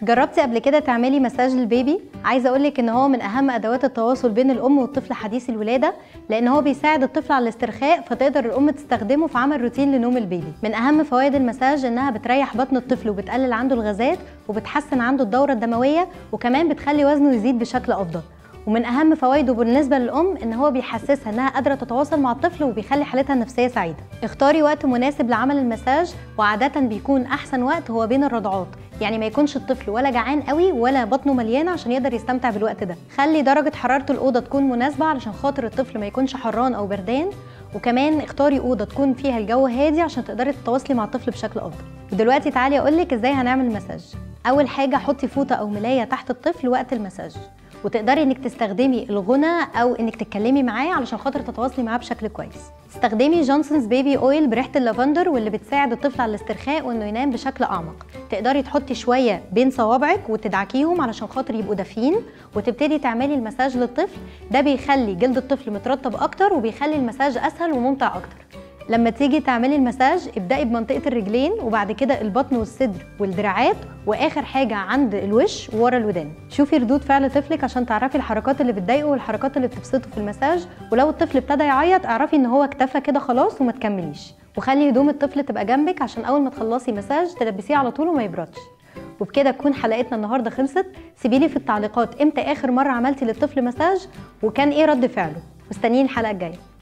جربتي قبل كده تعملي مساج للبيبي عايزه اقول لك ان هو من اهم ادوات التواصل بين الام والطفل حديث الولاده لان هو بيساعد الطفل على الاسترخاء فتقدر الام تستخدمه في عمل روتين لنوم البيبي من اهم فوائد المساج انها بتريح بطن الطفل وبتقلل عنده الغازات وبتحسن عنده الدوره الدمويه وكمان بتخلي وزنه يزيد بشكل افضل ومن اهم فوائده بالنسبه للام ان هو بيحسسها انها قادره تتواصل مع الطفل وبيخلي حالتها النفسيه سعيده اختاري وقت مناسب لعمل المساج وعاده بيكون احسن وقت هو بين الرضعات يعني ما يكونش الطفل ولا جعان قوي ولا بطنه مليانه عشان يقدر يستمتع بالوقت ده خلي درجه حراره الاوضه تكون مناسبه علشان خاطر الطفل ما يكونش حران او بردان وكمان اختاري اوضه تكون فيها الجو هادي عشان تقدري تتواصلي مع الطفل بشكل افضل ودلوقتي تعالي اقول لك ازاي هنعمل مساج اول حاجه حطي فوطه او ملايه تحت الطفل وقت المساج وتقدري انك تستخدمي الغنى او انك تتكلمي معاه علشان خاطر تتواصلي معاه بشكل كويس استخدمي جونسونز بيبي اويل بريحه اللافندر واللي بتساعد الطفل على الاسترخاء وانه ينام بشكل اعمق تقدري تحطي شويه بين صوابعك وتدعكيهم علشان خاطر يبقوا دافيين وتبتدي تعملي المساج للطفل ده بيخلي جلد الطفل مترطب اكتر وبيخلي المساج اسهل وممتع اكتر لما تيجي تعملي المساج ابدأي بمنطقة الرجلين وبعد كده البطن والصدر والدراعات واخر حاجة عند الوش ورا الودان شوفي ردود فعل طفلك عشان تعرفي الحركات اللي بتضايقه والحركات اللي بتبسطه في المساج ولو الطفل ابتدى يعيط اعرفي ان هو اكتفى كده خلاص وما تكمليش وخلي هدوم الطفل تبقى جنبك عشان اول ما تخلصي مساج تلبسيه على طول وما يبردش وبكده تكون حلقتنا النهارده خلصت سيبيلي في التعليقات امتى اخر مره عملتي للطفل مساج وكان ايه رد فعله مستنيين الحلقه الجايه